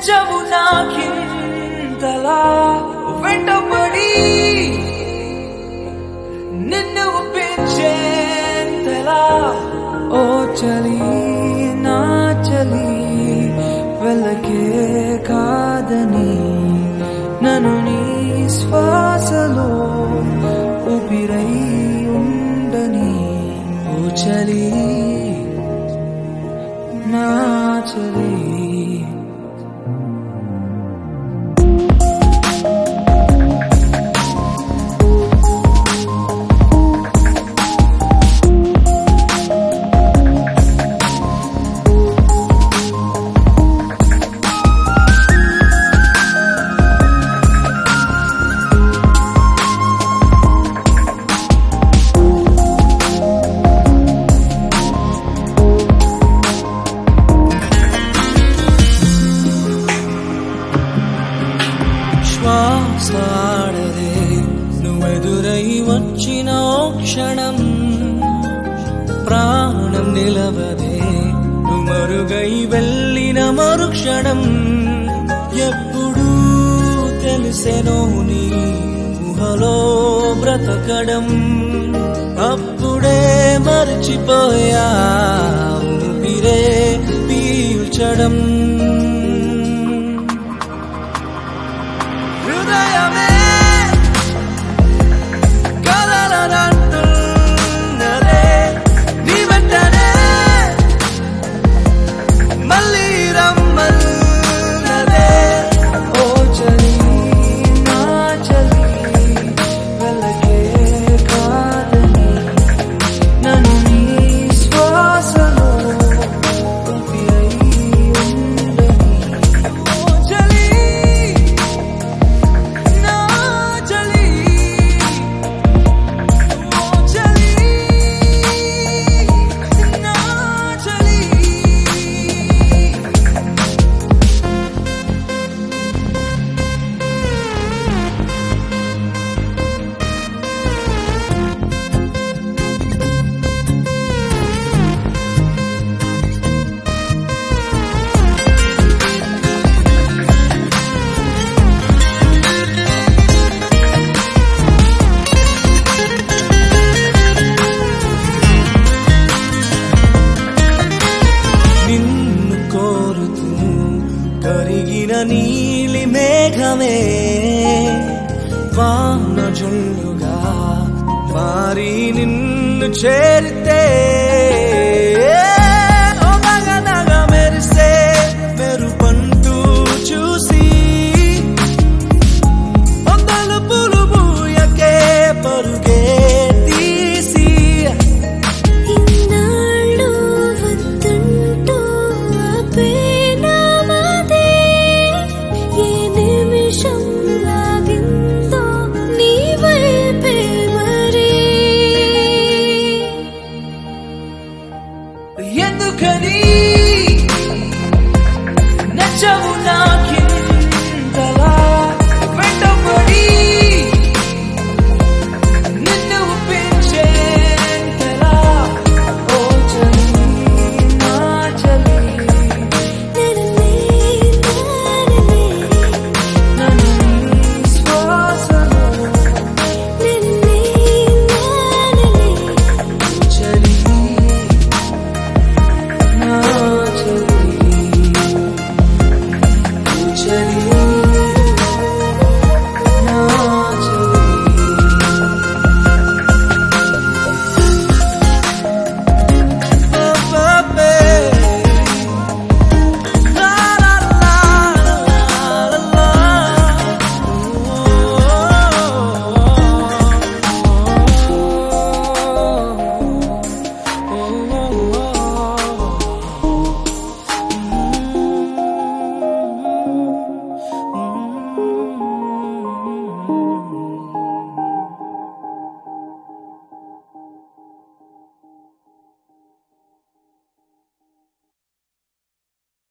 తెచ్చవు నాకింతలా వెంటబడి నిన్ను ఒప్పించేంతలా ఓ చలి నా చలి వెళ్ళకే కాదని నన్ను నీ శ్వాసలో ఊపిరై ఉండని ఓ చలి నా చలి శ్వాసాడదే నువ్వెదురై వచ్చిన ఓ క్షణం ప్రాణం నిలవదే నువ్వు మరుగై వెళ్ళిన మరుక్షణం ఎప్పుడు తెలిసెనో నీ ఊహలో బ్రతకడం అప్పుడే మర్చిపోయా ఊపిరే పీల్చడం హృదయమే కలలనంటున్నదే నీ వెంటనే మళ్ళీ రమ్మన్నదే ఓ చలి నా చలి వెళ్ళకే కాదని నన్ను నీ శ్వాసలో ఊపిరై ఉండని ఓ చలి నా చలి ఓ చలి నా చలి నిన్ను కోరుతూ కరిగిన నీలి మేఘమే వాన జల్లుగా మారి నిన్ను చేరి